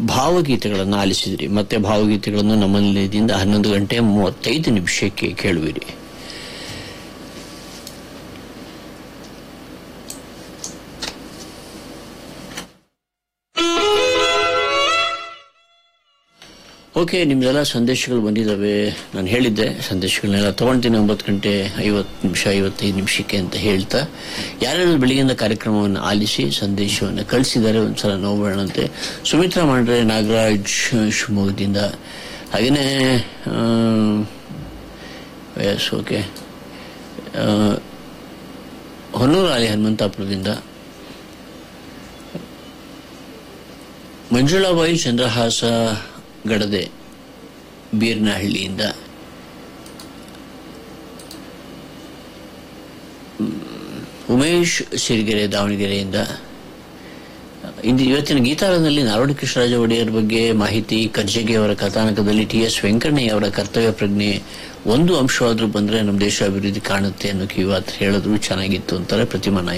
ಭಾವಗೀತೆಗಳನ್ನು ಆಲಿಸಿದ್ರಿ ಮತ್ತೆ ಭಾವಗೀತೆಗಳನ್ನು ನಮ್ಮ ನಿಲಯದಿಂದ ಹನ್ನೊಂದು ಗಂಟೆ ಮೂವತ್ತೈದು ನಿಮಿಷಕ್ಕೆ ಕೇಳುವಿರಿ ಓಕೆ ನಿಮ್ದೆಲ್ಲ ಸಂದೇಶಗಳು ಬಂದಿದ್ದಾವೆ ನಾನು ಹೇಳಿದ್ದೆ ಸಂದೇಶಗಳನ್ನೆಲ್ಲ ತಗೊಳ್ತೀನಿ ಒಂಬತ್ತು ಗಂಟೆ ಐವತ್ತು ನಿಮಿಷ ಐವತ್ತೈದು ನಿಮಿಷಕ್ಕೆ ಅಂತ ಹೇಳ್ತಾ ಯಾರ್ಯಾರು ಬೆಳಗ್ಗಿಂದ ಕಾರ್ಯಕ್ರಮವನ್ನು ಆಲಿಸಿ ಸಂದೇಶವನ್ನು ಕಳಿಸಿದ್ದಾರೆ ಒಂದ್ಸಲ ನೋಡೋಣಂತೆ ಸುಮಿತ್ರಾ ಮಾಡ್ರೆ ನಾಗರಾಜ್ ಶಿವಮೊಗ್ಗದಿಂದ ಹಾಗೆಯೇ ಎಸ್ ಓಕೆ ಹೊನ್ನೂರು ಆಲಿ ಹನುಮಂತಾಪುರದಿಂದ ಮಂಜುಳಾಬಾಯಿ ಚಂದ್ರಹಾಸ ಗಡದೆ ಬೀರ್ನಹಳ್ಳಿಯಿಂದ ಹ್ಮ್, ಉಮೇಶ್ ಸಿರಿಗೆರೆ ದಾವಣಗೆರೆಯಿಂದ ಇಂದು ಇವತ್ತಿನ ಗೀತಾಳದಲ್ಲಿ ನಾರಾಯಣ ಕೃಷ್ಣರಾಜ ಒಡೆಯರ್ ಬಗ್ಗೆ ಮಾಹಿತಿ ಕರ್ಜಗಿ ಅವರ ಕಥಾನಕದಲ್ಲಿ ಟಿ ಎಸ್ ವೆಂಕಣ್ಣಯ್ಯ ಅವರ ಕರ್ತವ್ಯ ಪ್ರಜ್ಞೆ ಒಂದು ಅಂಶವಾದ್ರೂ ಬಂದ್ರೆ ನಮ್ಮ ದೇಶ ಅಭಿವೃದ್ಧಿ ಕಾಣುತ್ತೆ ಅನ್ನೋ ಕಿವಿಮಾತು ಹೇಳಿದ್ರು ಚೆನ್ನಾಗಿತ್ತು ಅಂತಾರೆ ಪ್ರತಿಮಾ ನಾಯ್ಕ